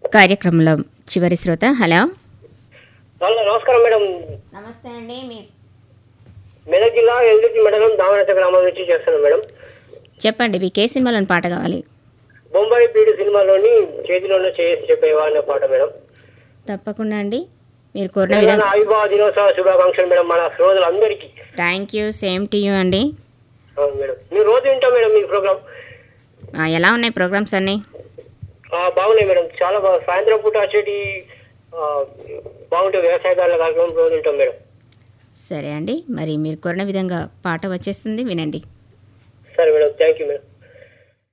కార్యక్రమంలో చివరి శ్రోత హలో హలో నమస్కారం మేడం నమస్తే అండి మీ మెదక్ జిల్లా ఎల్దుర్తి మండలం దామనత గ్రామం నుంచి చేస్తున్నాను మేడం చెప్పండి మీకు ఏ సినిమాలోని పాట కావాలి బొంబాయి బీడు సినిమాలోని చేతిలోనే చేసి చెప్పేవా అనే పాట మేడం తప్పకుండా అండి మీరు కోరిన తెలంగాణ విధంగా ఆవిర్భావ దినోత్సవ శుభాకాంక్షలు మేడం మన శ్రోతలందరికీ thank you same to you అండి అవును మేడం మీరు రోజు వింటాం మేడం మీ ప్రోగ్రామ్ ఆ, ఎలా ఉన్నాయి ప్రోగ్రామ్స్ అన్నీ బాగున్నాయి మేడం చాలా బాగా సాయంత్రం పూట వచ్చేటి ఆ, బాగుంటాయి వ్యవసాయదారుల కార్యక్రమం రోజు వింటాం మేడం సరే అండి మరి మీరు కోరిన విధంగా పాట వచ్చేస్తుంది వినండి సరే మేడం థ్యాంక్ యూ మేడం